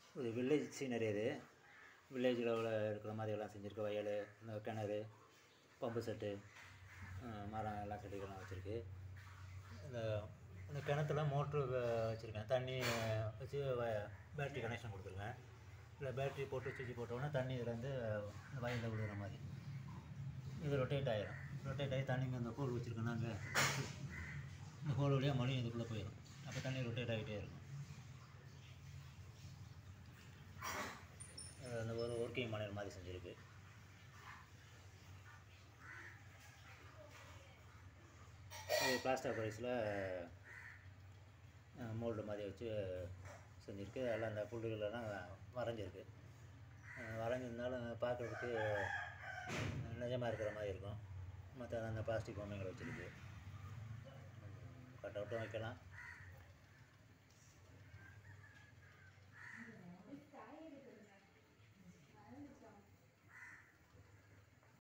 இது village scenery இது village லெவலில் இருக்கிற மாதிரி எல்லாம் செஞ்சுருக்கு வயல் இந்த கிணறு பம்பு செட்டு அஹ் மரம் எல்லாம் செடிகள்லாம் வச்சுருக்கு இந்த இந்த கிணத்துல மோட்ரு வச்சுருக்கேன் தண்ணி வச்சு பேட்ரி கனெக்ஷன் கொடுத்துருக்கேன் இல்லை பேட்ரி போட்டு சுவிட்ச் போட்டோன்னா தண்ணி இதுலேருந்து இந்த வயலில் விழுகிற மாதிரி இது ரொட்டேட் ஆகிரும் ரொட்டேட் ஆகி தண்ணி அந்த ஹோல் வச்சுருக்கேன்னா அங்கே இந்த ஹோல் வழியாக மறுபடியும் இதுக்குள்ளே போயிடும் அப்போ தண்ணி ரொட்டேட் ஆகிட்டே இருக்கும் அது அந்த ஒரு ஒர்க்கிங் மனையில் மாதிரி செஞ்சுருக்கு அது பிளாஸ்டர் ப்ரைஸில் மோல்டு மாதிரி வச்சு செஞ்சுருக்கு எல்லாம் அந்த புல்லுகளெல்லாம் வரைஞ்சிருக்கு அஹ் வரைஞ்சிருந்தாலும் பார்க்குறதுக்கு நிஜமாக இருக்கிற மாதிரி இருக்கும் மற்ற அந்த பிளாஸ்டிக் பொம்மைகளை வச்சுருக்கு கட் அவுட்டும் வைக்கலாம்